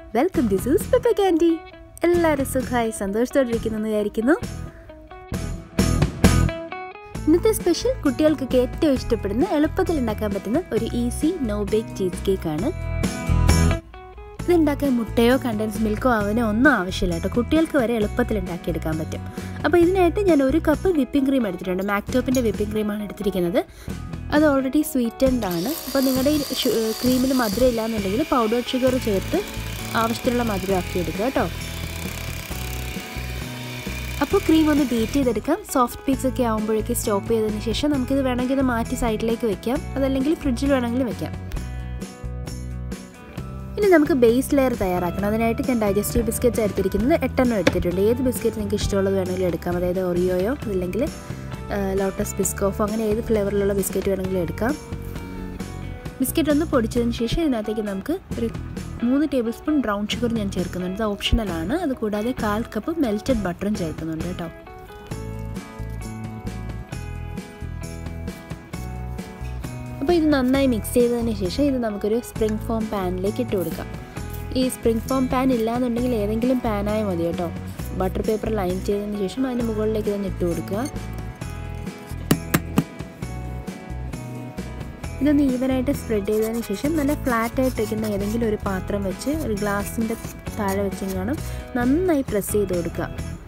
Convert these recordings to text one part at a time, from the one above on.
welcome to സൂസ് പെപ്പ candy എല്ലാവരും സുഖമായി സന്തോഷത്തോടിരിക്കുന്നു വിചാരിക്കുന്നു ഇന്നത്തെ സ്പെഷ്യൽ കുട്ടികൾക്കൊക്കെ ഏറ്റവും ഇഷ്ടപ്പെടുന്ന എളുപ്പത്തിൽ ഉണ്ടാക്കാൻ പറ്റുന്ന ഒരു easy no bake cheese cake ആണ് ഇത് ഉണ്ടാക്കാൻ മുട്ടയോ കണ്ടൻസ് മിൽക്കോ അവനോ ഒന്നും ആവശ്യമില്ല കേട്ടോ കുട്ടികൾക്ക് വരെ എളുപ്പത്തിൽ ഉണ്ടാക്കിയെടുക്കാൻ പറ്റും അപ്പോൾ ഇതിനായിട്ട് ഞാൻ ഒരു കപ്പ് വിപ്പിംഗ് ക്രീം എടുത്തിട്ടുണ്ട് മാക്ടോപ്പിൻ്റെ വിപ്പിംഗ് ക്രീമാണ് എടുത്തിരിക്കുന്നത് അത് ഓൾറെഡി സ്വീറ്റൻഡ് ആണ് അപ്പോൾ നിങ്ങളുടെ ഈ ക്രീമിൽ മധുരം ഇല്ലാന്നുണ്ടെങ്കിൽ പൗഡർ ഷുഗർ ചേർത്ത് ആവശ്യത്തിനുള്ള മധുരം ആക്കി എടുക്കുക കേട്ടോ അപ്പോൾ ക്രീം ഒന്ന് ബീറ്റ് ചെയ്തെടുക്കാം സോഫ്റ്റ് പീസ് ഒക്കെ ആകുമ്പോഴേക്ക് സ്റ്റോപ്പ് ചെയ്തതിന് ശേഷം നമുക്കിത് വേണമെങ്കിൽ ഇത് മാറ്റി സൈഡിലേക്ക് വെക്കാം അതല്ലെങ്കിൽ ഫ്രിഡ്ജിൽ വേണമെങ്കിലും വെക്കാം ഇനി നമുക്ക് ബേസ് ലെയർ തയ്യാറാക്കണം അതിനായിട്ട് ഞാൻ ഡൈജസ്റ്റീവ് ബിസ്ക്കറ്റ്സ് എടുത്തിരിക്കുന്നത് എട്ടെണ്ണം എടുത്തിട്ടുണ്ട് ഏത് ബിസ്ക്കറ്റ് നിങ്ങൾക്ക് ഇഷ്ടമുള്ളത് വേണമെങ്കിലും എടുക്കാം അതായത് ഒറിയോയോ അല്ലെങ്കിൽ ലോട്ടസ് ബിസ്കോഫോ അങ്ങനെ ഏത് ഫ്ലേവറിലുള്ള ബിസ്ക്കറ്റ് വേണമെങ്കിലും എടുക്കാം ബിസ്ക്കറ്റ് ഒന്ന് പൊടിച്ചതിന് ശേഷം ഇതിനകത്തേക്ക് നമുക്ക് ഒരു മൂന്ന് ടേബിൾ സ്പൂൺ ബ്രൗൺ ഷുഗർ ഞാൻ ചേർക്കുന്നുണ്ട് ഇത് ഓപ്ഷണലാണ് അത് കൂടാതെ കാൽ കപ്പ് മെൽറ്റഡ് ബട്ടറും ചേർക്കുന്നുണ്ട് കേട്ടോ അപ്പോൾ ഇത് നന്നായി മിക്സ് ചെയ്തതിന് ശേഷം ഇത് നമുക്കൊരു സ്പ്രിംഗ് ഫോം പാനിലേക്ക് ഇട്ട് കൊടുക്കാം ഈ സ്പ്രിംഗ് ഫോം പാൻ ഇല്ലാന്നുണ്ടെങ്കിൽ ഏതെങ്കിലും പാനായ മതി കേട്ടോ ബട്ടർ പേപ്പർ ലൈൻ ചെയ്തതിന് ശേഷം അതിന് മുകളിലേക്ക് ഇതൊന്ന് ഇട്ട് കൊടുക്കുക ഇതൊന്ന് ഈവനായിട്ട് സ്പ്രെഡ് ചെയ്തതിന് ശേഷം നല്ല ഫ്ലാറ്റ് ആയിട്ട് വയ്ക്കുന്ന ഏതെങ്കിലും ഒരു പാത്രം വെച്ച് ഒരു ഗ്ലാസിൻ്റെ താഴെ വെച്ചും കാണും നന്നായി പ്രസ് ചെയ്ത് കൊടുക്കുക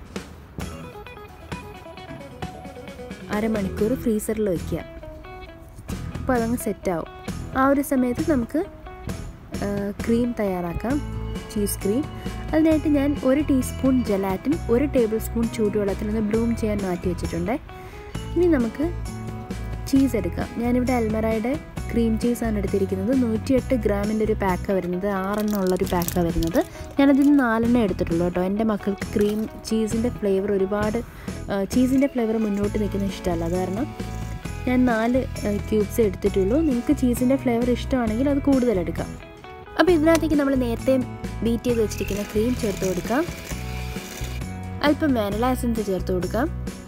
അരമണിക്കൂർ ഫ്രീസറിൽ വയ്ക്കുക അപ്പോൾ അതങ്ങ് സെറ്റാവും ആ ഒരു സമയത്ത് നമുക്ക് ക്രീം തയ്യാറാക്കാം ചീസ് ക്രീം അതിനായിട്ട് ഞാൻ ഒരു ടീസ്പൂൺ ജലാറ്റിൻ ഒരു ടേബിൾ സ്പൂൺ ചൂടുവെള്ളത്തിൽ നിന്ന് ബ്ലൂം ചെയ്യാൻ മാറ്റി വെച്ചിട്ടുണ്ട് ഇനി നമുക്ക് ചീസ് എടുക്കാം ഞാനിവിടെ അൽമറയുടെ ക്രീം ചീസാണ് എടുത്തിരിക്കുന്നത് നൂറ്റിയെട്ട് ഗ്രാമിൻ്റെ ഒരു പാക്കാണ് വരുന്നത് ആറെണ്ണം ഉള്ളൊരു പാക്കാണ് വരുന്നത് ഞാനതിൽ നിന്ന് നാലെണ്ണം എടുത്തിട്ടുള്ളൂ കേട്ടോ എൻ്റെ മക്കൾക്ക് ക്രീം ചീസിൻ്റെ ഫ്ലേവർ ഒരുപാട് ചീസിൻ്റെ ഫ്ലേവർ മുന്നോട്ട് നിൽക്കുന്ന ഇഷ്ടമല്ല അത് കാരണം ഞാൻ നാല് ക്യൂബ്സ് എടുത്തിട്ടുള്ളൂ നിങ്ങൾക്ക് ചീസിൻ്റെ ഫ്ലേവർ ഇഷ്ടമാണെങ്കിൽ അത് കൂടുതൽ എടുക്കാം അപ്പോൾ ഇതിനകത്തേക്ക് നമ്മൾ നേരത്തെ ബീറ്റ് ചെയ്ത് വെച്ചിരിക്കുന്ന ക്രീം ചേർത്ത് കൊടുക്കാം അല്പം വാനില എസൻസ് ചേർത്ത് കൊടുക്കാം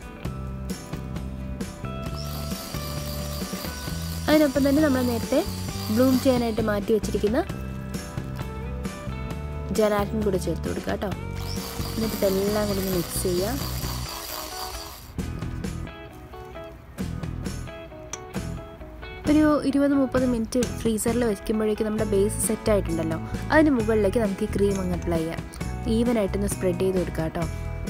അതിനൊപ്പം തന്നെ നമ്മൾ നേരത്തെ ബ്ലൂം ചെയ്യാനായിട്ട് മാറ്റി വെച്ചിരിക്കുന്ന ജലാറ്റിൻ കൂടെ ചേർത്ത് കൊടുക്കുക കേട്ടോ എന്നിട്ട് ഇതെല്ലാം കൂടി മിക്സ് ചെയ്യുക ഒരു ഇരുപത് മുപ്പത് മിനിറ്റ് ഫ്രീസറിൽ വയ്ക്കുമ്പോഴേക്കും നമ്മുടെ ബേസ് സെറ്റ് ആയിട്ടുണ്ടല്ലോ അതിന് മുകളിലേക്ക് നമുക്ക് ഈ ക്രീം അങ്ങ് അപ്ലൈ ചെയ്യാം ഈവനായിട്ടൊന്ന് സ്പ്രെഡ് ചെയ്ത് കൊടുക്കുക കേട്ടോ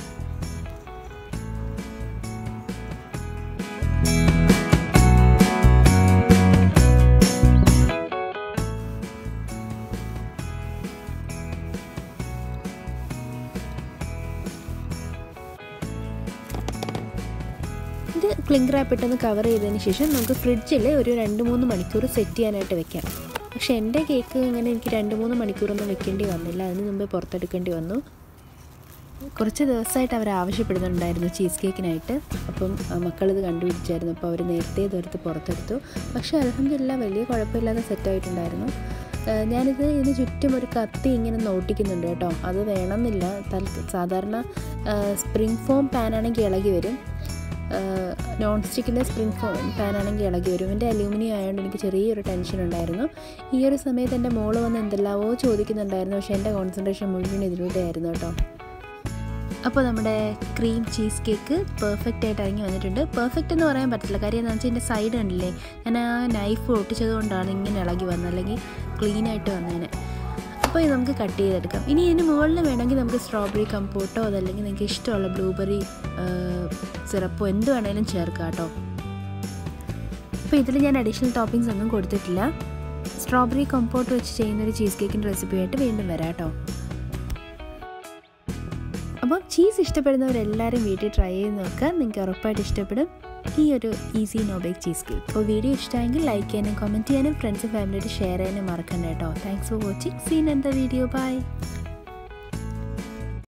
ഇത് ക്ലിംഗ് റാപ്പ് ഇട്ടൊന്ന് കവർ ചെയ്തതിന് ശേഷം നമുക്ക് ഫ്രിഡ്ജിൽ ഒരു രണ്ട് മൂന്ന് മണിക്കൂർ സെറ്റ് ചെയ്യാനായിട്ട് വെക്കാം പക്ഷേ എൻ്റെ കേക്ക് ഇങ്ങനെ എനിക്ക് രണ്ട് മൂന്ന് മണിക്കൂറൊന്നും വെക്കേണ്ടി വന്നില്ല അതിന് മുമ്പേ പുറത്തെടുക്കേണ്ടി വന്നു കുറച്ച് ദിവസമായിട്ട് അവർ ആവശ്യപ്പെടുന്നുണ്ടായിരുന്നു ചീസ് കേക്കിനായിട്ട് അപ്പം മക്കളിത് കണ്ടുപിടിച്ചായിരുന്നു അപ്പോൾ അവർ നേരത്തെ ഇതെടുത്ത് പുറത്തെടുത്തു പക്ഷേ അലഹമില്ല വലിയ കുഴപ്പമില്ലാതെ സെറ്റായിട്ടുണ്ടായിരുന്നു ഞാനിത് ഇതിന് ചുറ്റും ഒരു കത്തി ഇങ്ങനെ നോട്ടിക്കുന്നുണ്ട് കേട്ടോ അത് വേണമെന്നില്ല സാധാരണ സ്പ്രിംഗ് ഫോം പാനാണെങ്കിൽ ഇളകി വരും നോൺ സ്റ്റിക്കിൻ്റെ സ്പ്രിംഗ് ഫോ പാനാണെങ്കിൽ ഇളകി വരും എൻ്റെ അലൂമിനിയം ആയതുകൊണ്ട് എനിക്ക് ചെറിയൊരു ടെൻഷൻ ഉണ്ടായിരുന്നു ഈ ഒരു സമയത്ത് എൻ്റെ മോള് വന്ന് എന്തെല്ലാമോ ചോദിക്കുന്നുണ്ടായിരുന്നു പക്ഷേ എൻ്റെ കോൺസെൻട്രേഷൻ മുഴുവൻ ഇതിലൂടെ ആയിരുന്നു കേട്ടോ അപ്പോൾ നമ്മുടെ ക്രീം ചീസ് കേക്ക് പെർഫെക്റ്റ് ആയിട്ട് ഇറങ്ങി വന്നിട്ടുണ്ട് പെർഫെക്റ്റ് എന്ന് പറയാൻ പറ്റില്ല കാര്യം എന്താണെന്ന് വെച്ചാൽ ഇതിൻ്റെ സൈഡ് കണ്ടില്ലേ ഞാൻ ആ നൈഫ് ഒട്ടിച്ചത് കൊണ്ടാണ് ഇങ്ങനെ ഇളകി വന്നത് അല്ലെങ്കിൽ ക്ലീൻ ആയിട്ട് വന്നതിന് അപ്പോൾ ഇത് നമുക്ക് കട്ട് ചെയ്തെടുക്കാം ഇനി ഇതിന് മുകളിൽ വേണമെങ്കിൽ നമുക്ക് സ്ട്രോബെറി കമ്പോട്ടോ അതല്ലെങ്കിൽ നിങ്ങൾക്ക് ഇഷ്ടമുള്ള ബ്ലൂബെറി സിറപ്പോ എന്ത് വേണമെങ്കിലും ചേർക്കാം കേട്ടോ അപ്പോൾ ഇതിൽ ഞാൻ അഡീഷണൽ ടോപ്പിങ്സ് ഒന്നും കൊടുത്തിട്ടില്ല സ്ട്രോബെറി കമ്പോട്ട് വെച്ച് ചെയ്യുന്ന ഒരു ചീസ് കേക്കിൻ്റെ റെസിപ്പിയായിട്ട് വീണ്ടും വരാം കേട്ടോ അപ്പോൾ ചീസ് ഇഷ്ടപ്പെടുന്നവരെല്ലാവരും വീട്ടിൽ ട്രൈ ചെയ്ത് നോക്കുക നിങ്ങൾക്ക് ഉറപ്പായിട്ട് ഇഷ്ടപ്പെടും ഈ ഒരു easy no bake cheese cake അപ്പോൾ വീഡിയോ ഇഷ്ടമെങ്കിൽ ലൈക്ക് ചെയ്യാനും കമൻറ്റ് ചെയ്യാനും ഫ്രണ്ട്സും ഫാമിലിയായിട്ട് ഷെയർ ചെയ്യാനും മറക്കണ്ട കേട്ടോ താങ്ക്സ് ഫോർ വാച്ചിങ് സീൻ എന്താ വീഡിയോ ബൈ